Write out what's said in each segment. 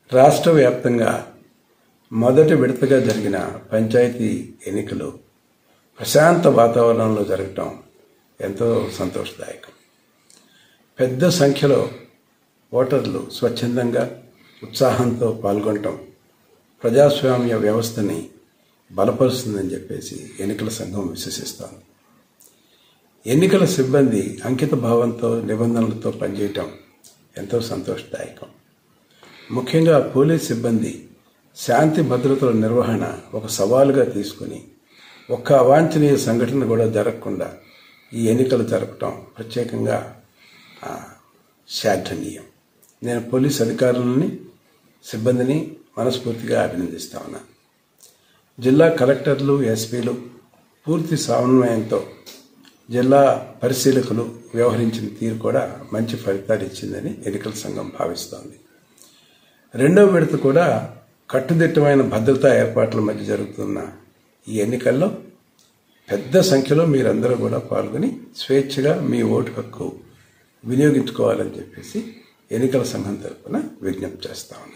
రాష్ట్ర వ్యాప్తంగా మొదటి విడతగా జరిగిన పంచాయతీ ఎన్నికలు ప్రశాంత వాతావరణంలో జరగటం ఎంతో సంతోషదాయకం పెద్ద సంఖ్యలో ఓటర్లు స్వచ్ఛందంగా ఉత్సాహంతో పాల్గొనటం ప్రజాస్వామ్య వ్యవస్థని బలపరుస్తుందని చెప్పేసి ఎన్నికల సంఘం విశ్వసిస్తోంది ఎన్నికల సిబ్బంది అంకిత భావంతో నిబంధనలతో పనిచేయటం ఎంతో సంతోషదాయకం ముఖ్యంగా పోలీస్ సిబ్బంది శాంతి భద్రతల నిర్వహణ ఒక సవాలుగా తీసుకుని ఒక్క అవాంఛనీయ సంఘటన కూడా జరగకుండా ఈ ఎన్నికలు జరపటం ప్రత్యేకంగా ఆ, శ్లాఘనీయం నేను పోలీస్ అధికారులని సిబ్బందిని మనస్ఫూర్తిగా అభినందిస్తా ఉన్నాను జిల్లా కలెక్టర్లు ఎస్పీలు పూర్తి సమన్వయంతో జిల్లా పరిశీలకులు వ్యవహరించిన తీరు కూడా మంచి ఫలితాలు ఇచ్చిందని ఎన్నికల సంఘం భావిస్తోంది రెండవ విడత కూడా కట్టుదిట్టమైన భద్రతా ఏర్పాట్ల మధ్య జరుగుతున్న ఈ ఎన్నికల్లో పెద్ద సంఖ్యలో మీరందరూ కూడా పాల్గొని స్వేచ్ఛగా మీ ఓటు హక్కు వినియోగించుకోవాలని చెప్పేసి ఎన్నికల సంఘం తరపున విజ్ఞప్తి చేస్తా ఉన్నాను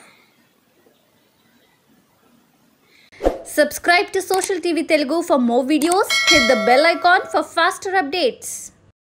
Subscribe to Social TV Telugu for more videos. Hit the bell icon for faster updates.